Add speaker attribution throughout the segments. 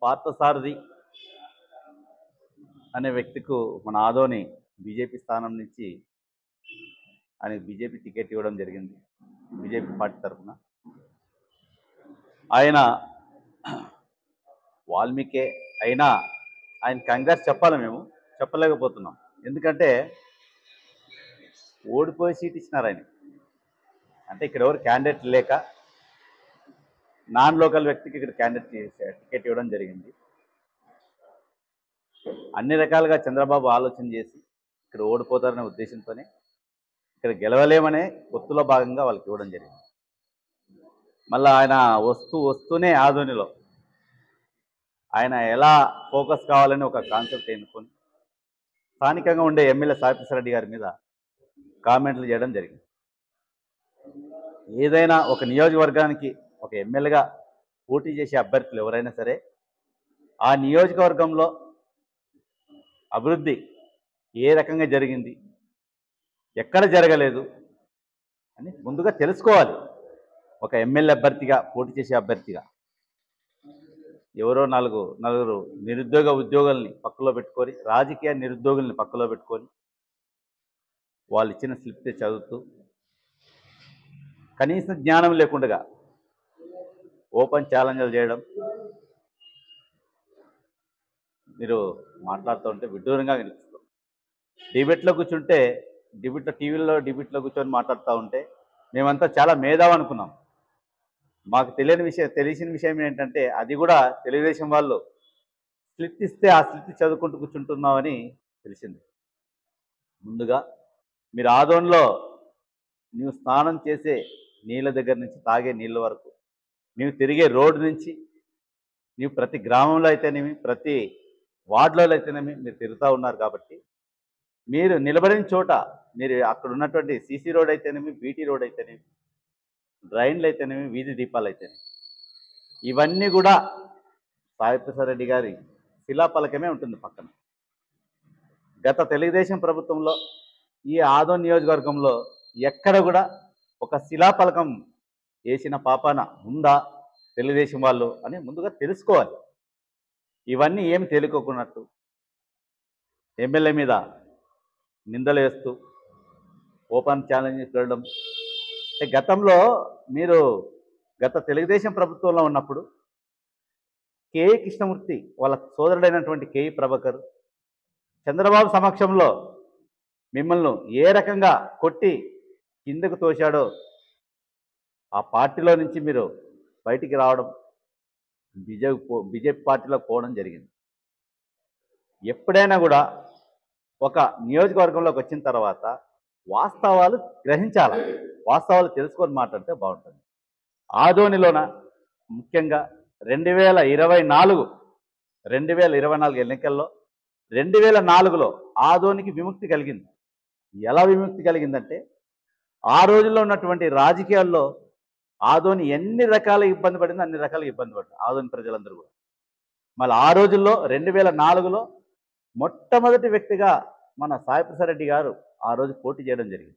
Speaker 1: పార్థసారథి అనే వ్యక్తికు మన ఆదోని బీజేపీ స్థానం నుంచి ఆయనకు బీజేపీ టికెట్ ఇవ్వడం జరిగింది బీజేపీ పార్టీ తరఫున ఆయన వాల్మీకే అయినా ఆయన కాంగ్రెస్ చెప్పాలి మేము చెప్పలేకపోతున్నాం ఎందుకంటే ఓడిపోయి సీట్ ఇచ్చినారు ఆయన అంటే ఇక్కడ ఎవరు క్యాండిడేట్ లేక నాన్ లోకల్ వ్యక్తికి ఇక్కడ క్యాండిడేట్ టికెట్ ఇవ్వడం జరిగింది అన్ని రకాలుగా చంద్రబాబు ఆలోచన చేసి ఇక్కడ ఓడిపోతారనే ఉద్దేశంతోనే ఇక్కడ గెలవలేమనే పొత్తులో భాగంగా వాళ్ళకి ఇవ్వడం జరిగింది మళ్ళీ ఆయన వస్తూ వస్తూనే ఆధోనిలో ఆయన ఎలా ఫోకస్ కావాలని ఒక కాన్సెప్ట్ ఎన్నుకొని స్థానికంగా ఉండే ఎమ్మెల్యే సాయిప్రసాద్ రెడ్డి గారి మీద కామెంట్లు చేయడం జరిగింది ఏదైనా ఒక నియోజకవర్గానికి ఒక ఎమ్మెల్యేగా పోటీ చేసే అభ్యర్థులు ఎవరైనా సరే ఆ నియోజకవర్గంలో అభివృద్ధి ఏ రకంగా జరిగింది ఎక్కడ జరగలేదు అని ముందుగా తెలుసుకోవాలి ఒక ఎమ్మెల్యే అభ్యర్థిగా పోటీ చేసే అభ్యర్థిగా ఎవరో నాలుగు నలుగురు నిరుద్యోగ ఉద్యోగుల్ని పక్కలో పెట్టుకొని రాజకీయ నిరుద్యోగుల్ని పక్కలో పెట్టుకొని వాళ్ళు ఇచ్చిన స్లిప్ చదువుతూ కనీస జ్ఞానం లేకుండా ఓపెన్ ఛాలెంజ్లు చేయడం మీరు మాట్లాడుతూ ఉంటే విడ్డూరంగా కనిపిస్తుంది డిబేట్లో కూర్చుంటే డిబేట్లో టీవీలో డిబేట్లో కూర్చొని మాట్లాడుతూ ఉంటే మేమంతా చాలా మేధావు అనుకున్నాం మాకు తెలియని విషయం తెలిసిన విషయం ఏంటంటే అది కూడా తెలుగుదేశం వాళ్ళు స్లిప్ ఇస్తే ఆ స్లిప్ చదువుకుంటూ కూర్చుంటున్నామని తెలిసింది ముందుగా మీరు ఆదోన్లో నీవు స్నానం చేసే నీళ్ళ దగ్గర నుంచి తాగే నీళ్ళ వరకు నీవు తిరిగే రోడ్డు నుంచి నీవు ప్రతి గ్రామంలో అయితేనేమి ప్రతి వార్డులో అయితేనేమి మీరు తిరుగుతూ ఉన్నారు కాబట్టి మీరు నిలబడిన చోట మీరు అక్కడ ఉన్నటువంటి సీసీ రోడ్ అయితేనేమి బీటీ రోడ్ అయితేనేమి డ్రైన్లు అయితేనేమి వీధి దీపాలు అయితేనేమి ఇవన్నీ కూడా సాయిప్రసాద్ రెడ్డి గారి శిలాపలకమే ఉంటుంది పక్కన గత తెలుగుదేశం ప్రభుత్వంలో ఈ ఆదో నియోజకవర్గంలో ఎక్కడ కూడా ఒక శిలాపలకం వేసిన పాపాన ఉందా తెలుగుదేశం వాళ్ళు అని ముందుగా తెలుసుకోవాలి ఇవన్నీ ఏమి తేలికోకున్నట్టు ఎమ్మెల్యే మీద నిందలు వేస్తూ ఓపెన్ ఛాలెంజ్ వెళ్ళడం అంటే గతంలో మీరు గత తెలుగుదేశం ప్రభుత్వంలో ఉన్నప్పుడు కేఈ కృష్ణమూర్తి వాళ్ళ సోదరుడైనటువంటి కేఈ ప్రభాకర్ చంద్రబాబు సమక్షంలో మిమ్మల్ని ఏ రకంగా కొట్టి కిందకు తోశాడో ఆ పార్టీలో నుంచి మీరు బయటికి రావడం బీజేపీ పో బీజేపీ పార్టీలో పోవడం జరిగింది ఎప్పుడైనా కూడా ఒక నియోజకవర్గంలోకి వచ్చిన తర్వాత వాస్తవాలు గ్రహించాలి వాస్తవాలు తెలుసుకొని మాట్లాడితే బాగుంటుంది ఆదోనిలోన ముఖ్యంగా రెండు వేల ఇరవై నాలుగు రెండు వేల ఇరవై నాలుగు ఎన్నికల్లో రెండు వేల నాలుగులో ఆదోనికి విముక్తి కలిగింది ఎలా విముక్తి కలిగిందంటే ఆ రోజుల్లో ఉన్నటువంటి రాజకీయాల్లో ఆదోని ఎన్ని రకాల ఇబ్బంది పడిందో అన్ని రకాల ఇబ్బంది పడ్డారు ఆదోని ప్రజలందరూ కూడా మళ్ళీ ఆ రోజుల్లో రెండు వేల నాలుగులో మొట్టమొదటి వ్యక్తిగా మన సాయిప్రసాద్ రెడ్డి గారు ఆ రోజు పోటీ చేయడం జరిగింది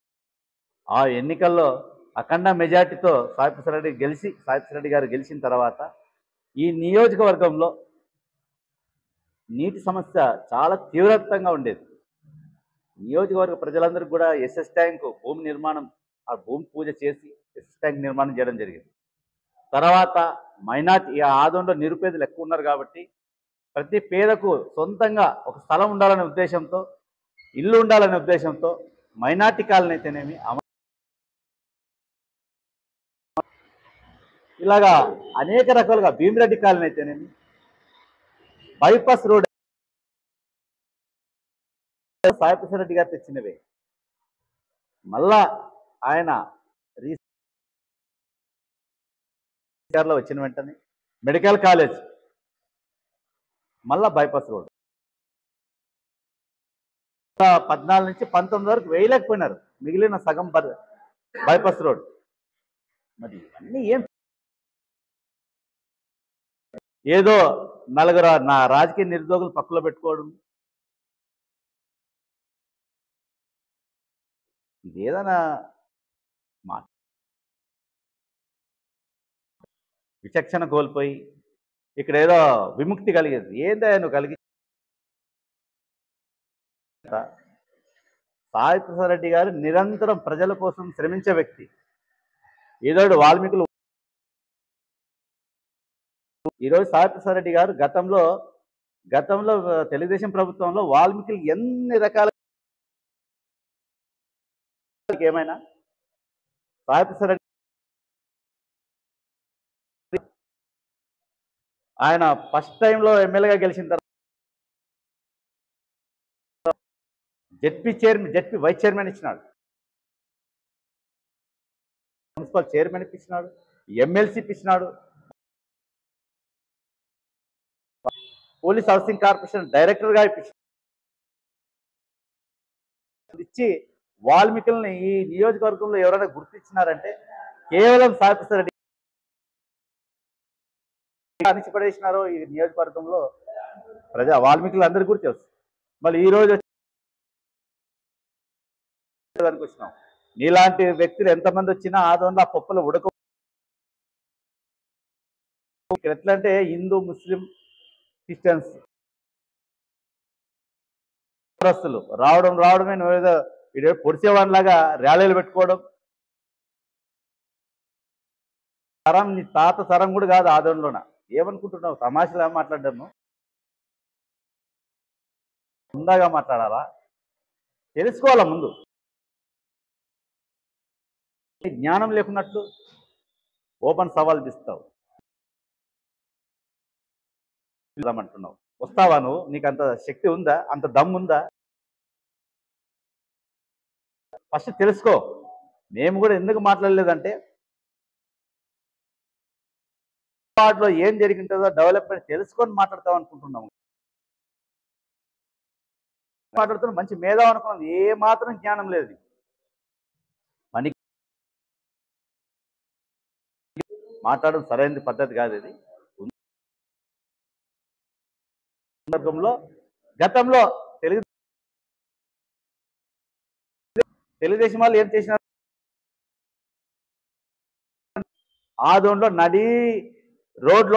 Speaker 1: ఆ ఎన్నికల్లో అఖండ మెజార్టీతో సాయిప్రసాద్ రెడ్డి గెలిచి సాయిప్రసాద్ రెడ్డి గారు గెలిచిన తర్వాత ఈ నియోజకవర్గంలో నీటి సమస్య చాలా తీవ్రతంగా ఉండేది నియోజకవర్గ ప్రజలందరికీ కూడా ఎస్ఎస్ ట్యాంక్ భూమి నిర్మాణం ఆ భూమి పూజ చేసి ఎస్ఎస్ ట్యాంక్ నిర్మాణం చేయడం జరిగింది తర్వాత మైనార్టీ ఈ ఆదంలో నిరుపేదలు ఎక్కువ ఉన్నారు కాబట్టి ప్రతి పేదకు సొంతంగా ఒక స్థలం ఉండాలనే ఉద్దేశంతో ఇల్లు ఉండాలనే ఉద్దేశంతో మైనార్టీ కాలనీ అయితేనేమి అమ- ఇలాగా అనేక రకాలుగా భీమిరెడ్డి కాలనీ అయితేనేమి బైపాస్ రోడ్ సాయిప్రసాద్ రెడ్డి గారు తెచ్చినవే మళ్ళా ఆయన లో వచ్చిన వెంటనే మెడికల్ కాలేజ్ మళ్ళా బైపాస్ రోడ్ పద్నాలుగు నుంచి పంతొమ్మిది వరకు వేయలేకపోయినారు మిగిలిన సగం బర్- బైపాస్ రోడ్ మరి ఇవన్నీ ఏం ఏదో నలుగురు నా రాజకీయ నిరుద్యోగులు పక్కలో పెట్టుకోవడం ఇదేదైనా మాట విచక్షణ కోల్పోయి ఇక్కడ ఏదో విముక్తి కలిగేది ఏందా నువ్వు కలిగి సాయి రెడ్డి గారు నిరంతరం ప్రజల కోసం శ్రమించే వ్యక్తి ఏదోడు వాల్మీకులు ఈరోజు సాయి రెడ్డి గారు గతంలో గతంలో ఆ, తెలుగుదేశం ప్రభుత్వంలో వాల్మీకులు ఎన్ని రకాల ఏమైనా సాయి రెడ్డి ఆయన ఫస్ట్ టైంలో ఎమ్మెల్యేగా గెలిచిన తర్వాత Z P chairman Z P vice chairman ఇచ్చినాడు మున్సిపల్ చైర్మన్ ఇప్పించినాడు ఎమ్మెల్సీ ఇప్పించినాడు పోలీస్ హౌసింగ్ కార్పొరేషన్ డైరెక్టర్గా ఇప్పించినాడు ఇచ్చి వాల్మీకుల్ని ఈ నియోజకవర్గంలో ఎవరైనా గుర్తించినారంటే కేవలం సాయి రెడ్డి అణిచిపడేసినారో ఈ నియోజకవర్గంలో ప్రజా వాల్మీకులు అందరి గురించి తెలుసు మళ్ళీ ఈ రోజు దానికి వచ్చినాం నీలాంటి వ్యక్తులు ఎంతమంది వచ్చినా ఆదంలో ఆ పప్పులు ఉడక ఇక్కడ ఎట్లా అంటే హిందూ ముస్లిం క్రిస్టియన్స్ క్రైస్తవులు రావడం రావడమే నువ్వు ఏదో ఇదే పొడిచేవాడిలాగా ర్యాలీలు పెట్టుకోవడం తరం నీ తాత తరం కూడా కాదు ఆదంలోన ఏమనుకుంటున్నావు తమాషలా మాట్లాడము ఉందాగా మాట్లాడాలా తెలుసుకోవాలా ముందు నీ జ్ఞానం లేకున్నట్లు ఓపెన్ సవాల్ తీస్తావు అంటున్నావు వస్తావా నువ్వు నీకు అంత శక్తి ఉందా అంత దమ్ ఉందా ఫస్ట్ తెలుసుకో మేము కూడా ఎందుకు మాట్లాడలేదంటే వాటిలో ఏం జరిగింటుందో డెవలప్మెంట్ తెలుసుకొని మాట్లాడతాం అనుకుంటున్నాము మాట్లాడుతున్నా మంచి మేధావు అనుకున్నాం ఏ మాత్రం జ్ఞానం లేదు నీకు. పని మాట్లాడడం సరైన పద్ధతి కాదు ఇది సందర్భంలో గతంలో తెలుగు తెలుగుదేశం వాళ్ళు ఏం చేసినారు ఆదోన్లో నడి రోడ్లో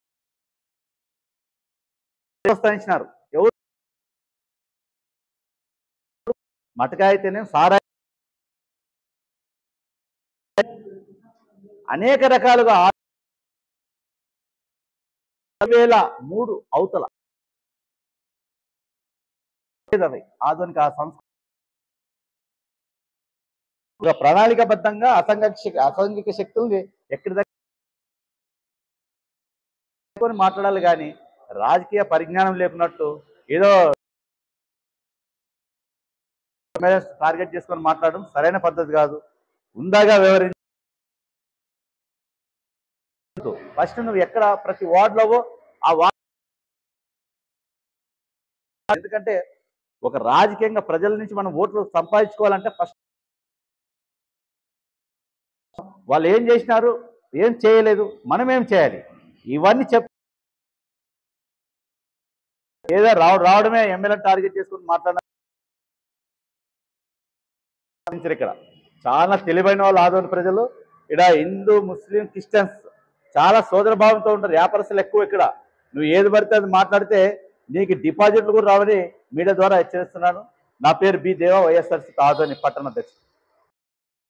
Speaker 1: స్థానించినారు ఎవరు మటకా అయితేనే సారా అనేక రకాలుగా ఆరు వేల మూడు అవతల అవి ఆధునిక ఆ సంస్కృతి ఒక ప్రణాళికబద్ధంగా అసంఘిక శక్- అసాంఘిక శక్తుల్ని ఎక్కడి దగ్గర మాట్లాడాలి కానీ రాజకీయ పరిజ్ఞానం లేకున్నట్టు ఏదో టార్గెట్ చేసుకొని మాట్లాడడం సరైన పద్ధతి కాదు ఉందాగా వివరించి ఫస్ట్ నువ్వు ఎక్కడ ప్రతి వార్డులో ఆ వార్డ్ ఎందుకంటే ఒక రాజకీయంగా ప్రజల నుంచి మనం ఓట్లు సంపాదించుకోవాలంటే ఫస్ట్ వాళ్ళు ఏం చేసినారు ఏం చేయలేదు మనం ఏం చేయాలి ఇవన్నీ చెప్ ఏదో రావ రావడమే ఎమ్మెల్యే టార్గెట్ చేసుకుని మాట్లాడారు ఇక్కడ చాలా తెలివైన వాళ్ళు ఆదోని ప్రజలు ఇక్కడ హిందూ ముస్లిం క్రిస్టియన్స్ చాలా సోదర భావంతో ఉంటారు వ్యాపారస్తులు ఎక్కువ ఇక్కడ నువ్వు ఏది పడితే అది మాట్లాడితే నీకు డిపాజిట్లు కూడా రావని మీడియా ద్వారా హెచ్చరిస్తున్నాను నా పేరు బి దేవ వైఎస్ఆర్సీ ఆదోని పట్టణ అధ్యక్షుడు